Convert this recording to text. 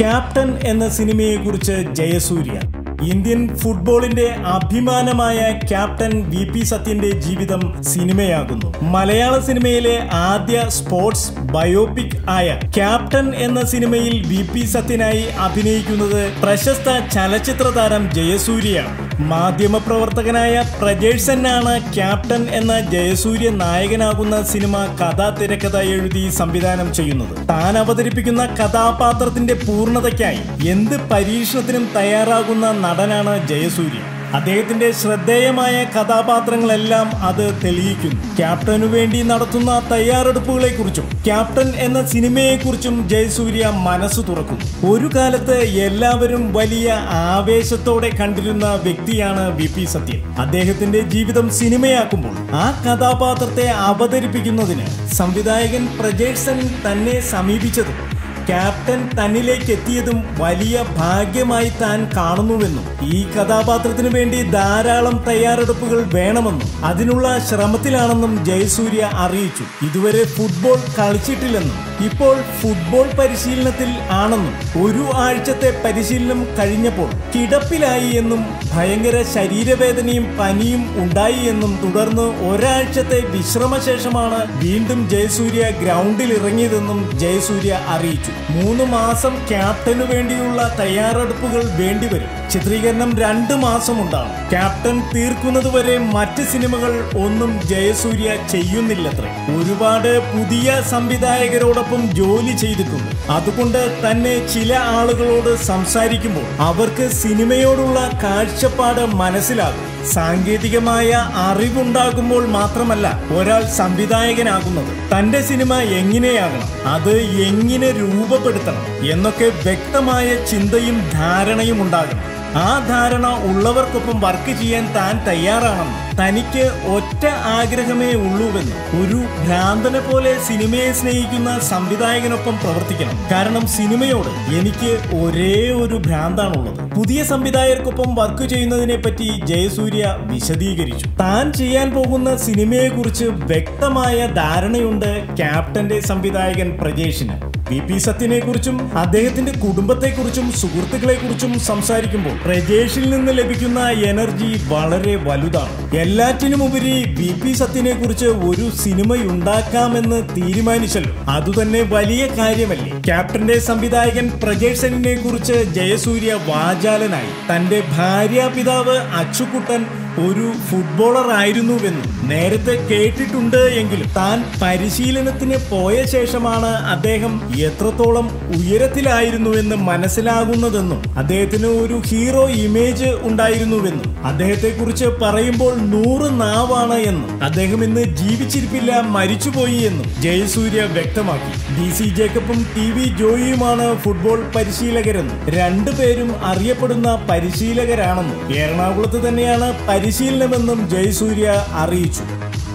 captain എന്ന സിനിമയെക്കുറിച്ച് Jayasurya Indian ഫുട്ബോളിന്റെ അഭിമാനമായ ക്യാപ്റ്റൻ വി പി സത്യന്റെ ജീവിതം സിനിമയാകുന്നു മലയാള സിനിമയിലെ ആദ്യ സ്പോർട്സ് ബയോപിക് ആയ ക്യാപ്റ്റൻ എന്ന സിനിമയിൽ വി പി സത്യനായി അഭിനയിക്കുന്നത് പ്രശസ്ത ചലച്ചിത്ര താരം ജയസൂര്യയാണ് മാധ്യമപ്രവർത്തകനായ പ്രജേഷ് സെന്നാണ് ക്യാപ്റ്റൻ എന്ന ജയസൂര്യ നായകനാകുന്ന സിനിമ കഥാ തിരക്കഥ എഴുതി സംവിധാനം ചെയ്യുന്നത് താൻ അവതരിപ്പിക്കുന്ന കഥാപാത്രത്തിന്റെ പൂർണ്ണതയ്ക്കായി എന്ത് പരീക്ഷണത്തിനും തയ്യാറാകുന്ന നടനാണ് ജയസൂര്യ അദ്ദേഹത്തിന്റെ ശ്രദ്ധേയമായ കഥാപാത്രങ്ങളെല്ലാം അത് തെളിയിക്കുന്നു ക്യാപ്റ്റനു വേണ്ടി നടത്തുന്ന തയ്യാറെടുപ്പുകളെ കുറിച്ചും ക്യാപ്റ്റൻ എന്ന സിനിമയെക്കുറിച്ചും ജയസൂര്യ മനസ്സ് തുറക്കുന്നു ഒരു കാലത്ത് എല്ലാവരും വലിയ ആവേശത്തോടെ കണ്ടിരുന്ന വ്യക്തിയാണ് വി പി സത്യൻ അദ്ദേഹത്തിന്റെ ജീവിതം സിനിമയാക്കുമ്പോൾ ആ കഥാപാത്രത്തെ അവതരിപ്പിക്കുന്നതിന് സംവിധായകൻ പ്രജേഷ് തന്നെ സമീപിച്ചതും ക്യാപ്റ്റൻ തന്നിലേക്ക് എത്തിയതും വലിയ ഭാഗ്യമായി താൻ കാണുന്നുവെന്നും ഈ കഥാപാത്രത്തിനു വേണ്ടി ധാരാളം തയ്യാറെടുപ്പുകൾ വേണമെന്നും അതിനുള്ള ശ്രമത്തിലാണെന്നും ജയസൂര്യ അറിയിച്ചു ഇതുവരെ ഫുട്ബോൾ കളിച്ചിട്ടില്ലെന്നും ഇപ്പോൾ ഫുട്ബോൾ പരിശീലനത്തിൽ ആണെന്നും ഒരു ആഴ്ചത്തെ പരിശീലനം കഴിഞ്ഞപ്പോൾ കിടപ്പിലായി എന്നും ഭയങ്കര ശരീരവേദനയും പനിയും ഉണ്ടായി എന്നും തുടർന്ന് ഒരാഴ്ചത്തെ വിശ്രമശേഷമാണ് വീണ്ടും ജയസൂര്യ ഗ്രൗണ്ടിൽ ഇറങ്ങിയതെന്നും ജയസൂര്യ അറിയിച്ചു മൂന്ന് മാസം ക്യാപ്റ്റനു വേണ്ടിയുള്ള തയ്യാറെടുപ്പുകൾ വേണ്ടിവരും ചിത്രീകരണം രണ്ട് മാസം ഉണ്ടാകും ക്യാപ്റ്റൻ തീർക്കുന്നതുവരെ മറ്റ് സിനിമകൾ ഒന്നും ജയസൂര്യ ചെയ്യുന്നില്ലത്രേ ഒരുപാട് പുതിയ സംവിധായകരോടൊപ്പം ജോലി ചെയ്തിട്ടുണ്ട് അതുകൊണ്ട് തന്നെ ചില ആളുകളോട് സംസാരിക്കുമ്പോൾ അവർക്ക് സിനിമയോടുള്ള കാഴ്ചപ്പാട് മനസ്സിലാകും സാങ്കേതികമായ അറിവുണ്ടാകുമ്പോൾ മാത്രമല്ല ഒരാൾ സംവിധായകനാകുന്നത് തന്റെ സിനിമ എങ്ങനെയാകണം അത് എങ്ങനെ രൂപപ്പെടുത്തണം എന്നൊക്കെ വ്യക്തമായ ചിന്തയും ധാരണയും ഉണ്ടാകണം ആ ധാരണ ഉള്ളവർക്കൊപ്പം വർക്ക് ചെയ്യാൻ താൻ തയ്യാറാണെന്ന് തനിക്ക് ഒറ്റ ആഗ്രഹമേ ഉള്ളൂവെന്ന് ഒരു ഭ്രാന്തനെ പോലെ സിനിമയെ സ്നേഹിക്കുന്ന സംവിധായകനൊപ്പം പ്രവർത്തിക്കണം കാരണം സിനിമയോട് എനിക്ക് ഒരേ ഒരു ഭ്രാന്താണുള്ളത് പുതിയ സംവിധായകർക്കൊപ്പം വർക്ക് ചെയ്യുന്നതിനെ പറ്റി ജയസൂര്യ വിശദീകരിച്ചു താൻ ചെയ്യാൻ പോകുന്ന സിനിമയെക്കുറിച്ച് വ്യക്തമായ ധാരണയുണ്ട് ക്യാപ്റ്റന്റെ സംവിധായകൻ പ്രജേഷിന് വി പി സത്യനെ കുറിച്ചും അദ്ദേഹത്തിന്റെ കുടുംബത്തെക്കുറിച്ചും സുഹൃത്തുക്കളെക്കുറിച്ചും സംസാരിക്കുമ്പോൾ പ്രജേഷിൽ നിന്ന് ലഭിക്കുന്ന എനർജി വളരെ വലുതാണ് എല്ലാറ്റിനുമുപരി വി പി സത്യനെ കുറിച്ച് ഒരു സിനിമയുണ്ടാക്കാമെന്ന് തീരുമാനിച്ചല്ലോ അതുതന്നെ വലിയ കാര്യമല്ലേ ക്യാപ്റ്റന്റെ സംവിധായകൻ പ്രജേഷ് സെന്നിനെ കുറിച്ച് ജയസൂര്യ വാചാലനായി തന്റെ ഭാര്യാപിതാവ് അച്ചുക്കുട്ടൻ ഒരു ഫുട്ബോളർ ആയിരുന്നുവെന്നും നേരത്തെ കേട്ടിട്ടുണ്ട് എങ്കിലും താൻ പരിശീലനത്തിന് പോയ ശേഷമാണ് അദ്ദേഹം എത്രത്തോളം ഉയരത്തിലായിരുന്നുവെന്ന് മനസ്സിലാകുന്നതെന്നും അദ്ദേഹത്തിന് ഒരു ഹീറോ ഇമേജ് ഉണ്ടായിരുന്നുവെന്നും അദ്ദേഹത്തെക്കുറിച്ച് പറയുമ്പോൾ നൂറ് നാവാണ് എന്നും അദ്ദേഹം ഇന്ന് ജീവിച്ചിരിപ്പില്ല മരിച്ചുപോയി എന്നും ജയസൂര്യ വ്യക്തമാക്കി ഡി സി ജേക്കബും ടി വി ജോയിയുമാണ് ഫുട്ബോൾ പരിശീലകരെന്നും രണ്ടുപേരും അറിയപ്പെടുന്ന പരിശീലകരാണെന്നും എറണാകുളത്ത് തന്നെയാണ് പരിശീലനമെന്നും ജയസൂര്യ അറിയിച്ചു